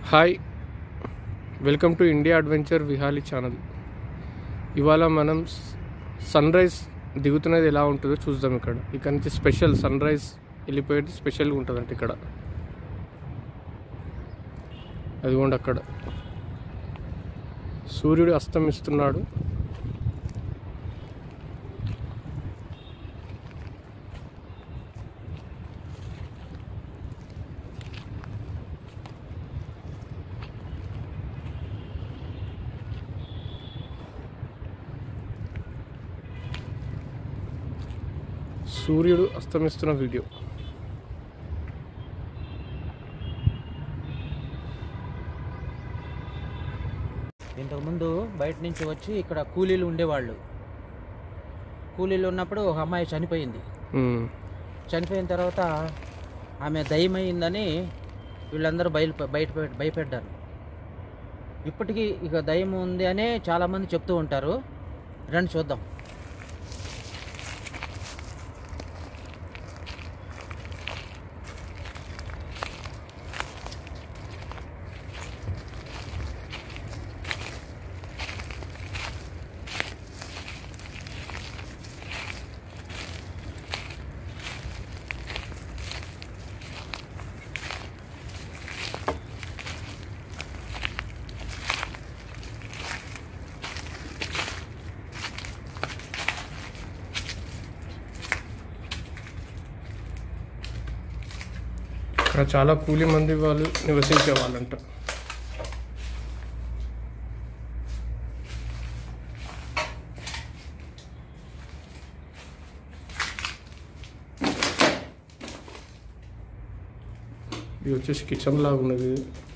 Hi welcome to India adventure విహాలి channel ఇవాళ మనం సన్ రైజ్ దిగుతున్నది ఎలా ఉంటుందో చూద్దాం ఇక్కడ ఇక్కడ నుంచి స్పెషల్ సన్ రైజ్ వెళ్ళిపోయేది స్పెషల్గా ఉంటుందంట ఇక్కడ అదిగోండి అక్కడ సూర్యుడు అస్తమిస్తున్నాడు సూర్యుడు అస్తమిస్తున్న వీడియో ఇంతకుముందు బయట నుంచి వచ్చి ఇక్కడ కూలీలు ఉండేవాళ్ళు కూలీలు ఉన్నప్పుడు ఒక అమ్మాయి చనిపోయింది మ్మ్. చనిపోయిన తర్వాత ఆమె దయ్యమైందని వీళ్ళందరూ బయలు బయట భయపెట్టారు ఇప్పటికీ ఇక దయ్యం ఉంది అనే చాలామంది చెప్తూ ఉంటారు రండి చూద్దాం ఇక్కడ చాలా కూలి మంది వాళ్ళు నివసించే వాళ్ళంట ఇది వచ్చేసి కిచెన్ లాగా ఉన్నది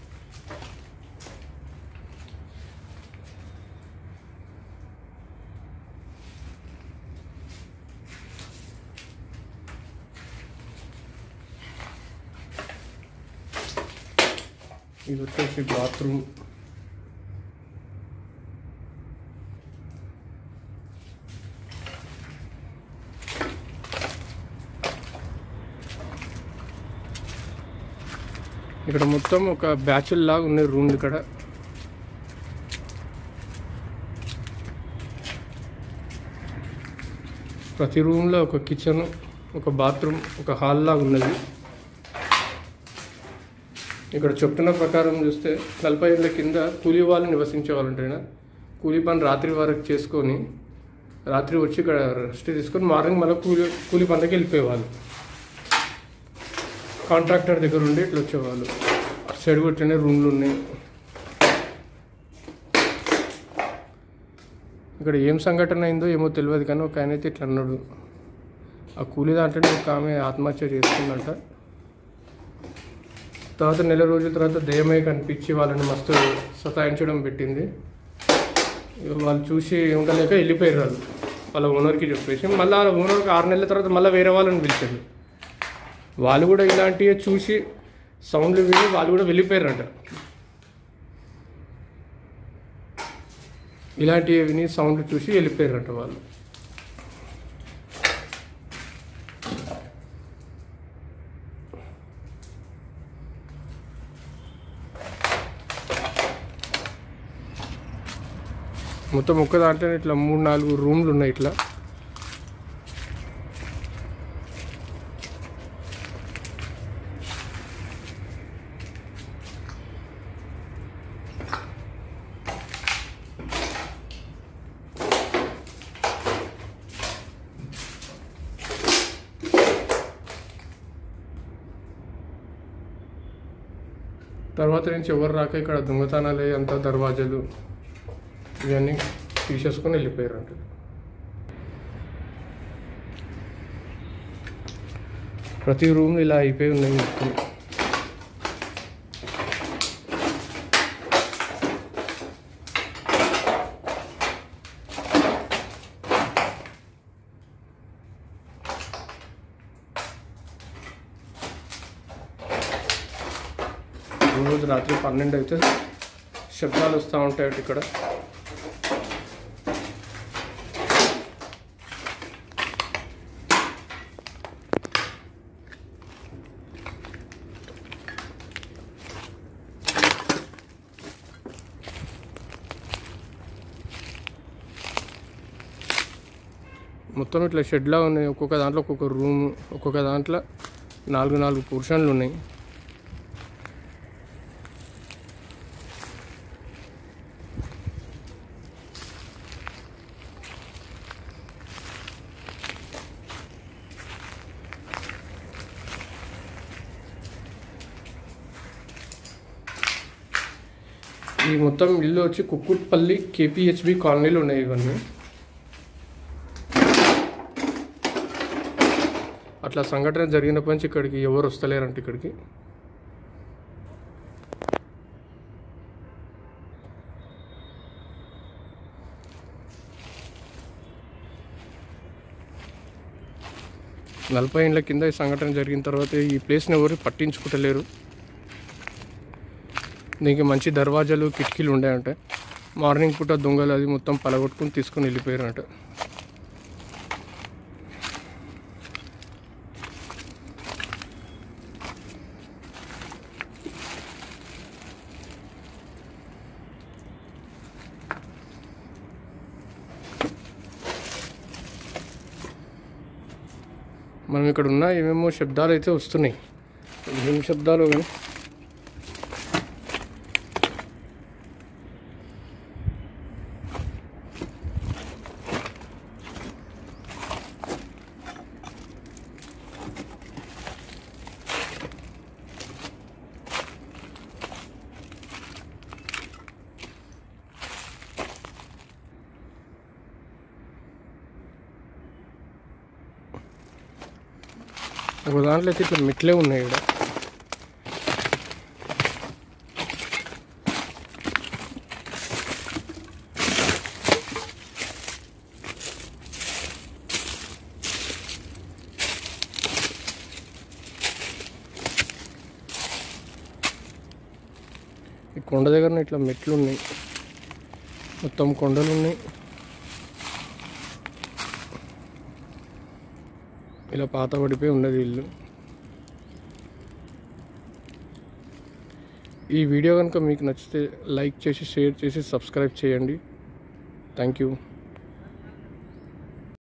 ఇది వచ్చేసి బాత్రూమ్ ఇక్కడ మొత్తం ఒక బ్యాచుల్ లాగా ఉన్నాయి రూమ్ ఇక్కడ ప్రతి రూమ్లో ఒక కిచెన్ ఒక బాత్రూమ్ ఒక హాల్ లాగా ఉన్నది ఇక్కడ చెప్తున్న ప్రకారం చూస్తే నలభై ఏళ్ళ కింద కూలీ వాళ్ళు నివసించే వాళ్ళు ఉంటాయి కూలీ పని రాత్రి వరకు చేసుకొని రాత్రి వచ్చి ఇక్కడ రెస్ట్ తీసుకొని మార్నింగ్ మళ్ళీ కూలీ కూలీ పనులకి వెళ్ళిపోయేవాళ్ళు కాంట్రాక్టర్ దగ్గర ఉండి ఇట్లా వచ్చేవాళ్ళు అటు సైడ్ కొట్టిన రూమ్లు ఉన్నాయి ఇక్కడ ఏం సంఘటన అయిందో ఏమో తెలియదు కానీ ఒక ఆయన అయితే ఇట్లా అన్నాడు ఆ కూలీ దాంట్లోనే ఒక ఆమె ఆత్మహత్య చేసుకుందంట తర్వాత నెల రోజుల తర్వాత దయమై కనిపించి వాళ్ళని మస్తు సతాయించడం పెట్టింది ఇక వాళ్ళు చూసి ఉండలేక వెళ్ళిపోయారు వాళ్ళు వాళ్ళ ఓనర్కి చెప్పేసి మళ్ళీ వాళ్ళ ఓనర్కి ఆరు నెలల తర్వాత మళ్ళీ వేరే వాళ్ళని పిలిచారు వాళ్ళు కూడా ఇలాంటివి చూసి సౌండ్లు విని వాళ్ళు కూడా వెళ్ళిపోయారంట ఇలాంటివి విని సౌండ్లు చూసి వెళ్ళిపోయారంట వాళ్ళు మొత్తం ఒక్క దాంట్లో ఇట్లా మూడు నాలుగు రూమ్లు ఉన్నాయి ఇట్లా తర్వాత నుంచి ఎవరు రాక ఇక్కడ దొంగతనాలు అంతా దర్వాజాలు ఇవన్నీ తీసేసుకొని వెళ్ళిపోయారు అంటే ప్రతి రూమ్ ఇలా అయిపోయి ఉన్నాయి మొత్తం రోజు రాత్రి పన్నెండు అయితే శబ్దాలు వస్తూ ఉంటాయి ఇక్కడ మొత్తం ఇట్లా షెడ్లా ఉన్నాయి ఒక్కొక్క దాంట్లో ఒక్కొక్క రూమ్ ఒక్కొక్క దాంట్లో నాలుగు నాలుగు పోర్షన్లు ఉన్నాయి ఈ మొత్తం ఇల్లు వచ్చి కుక్కుట్పల్లి కేపీహెచ్బి కాలనీలు ఉన్నాయి ఇవన్నీ అట్లా సంఘటన జరిగినప్పటి నుంచి ఇక్కడికి ఎవరు వస్తలేరంట ఇక్కడికి నలభై ఏళ్ళ కింద ఈ సంఘటన జరిగిన తర్వాత ఈ ప్లేస్ని ఎవరు పట్టించుకుంటలేరు దీనికి మంచి దర్వాజాలు కిటికీలు ఉండేయంట మార్నింగ్ పూట దొంగలు అది మొత్తం పలగొట్టుకుని తీసుకుని వెళ్ళిపోయారంట మనం ఇక్కడ ఉన్న ఏమేమో శబ్దాలు అయితే వస్తున్నాయి ఏం శబ్దాలు కానీ ఒక దాంట్లో అయితే ఇట్లా మెట్లే ఉన్నాయి ఇక్కడ ఈ కొండ దగ్గర ఇట్లా మెట్లు ఉన్నాయి మొత్తం కొండలు ఉన్నాయి ఇలా పాత పడిపోయి ఉన్నది ఇల్లు ఈ వీడియో కనుక మీకు నచ్చితే లైక్ చేసి షేర్ చేసి సబ్స్క్రైబ్ చేయండి థ్యాంక్ యూ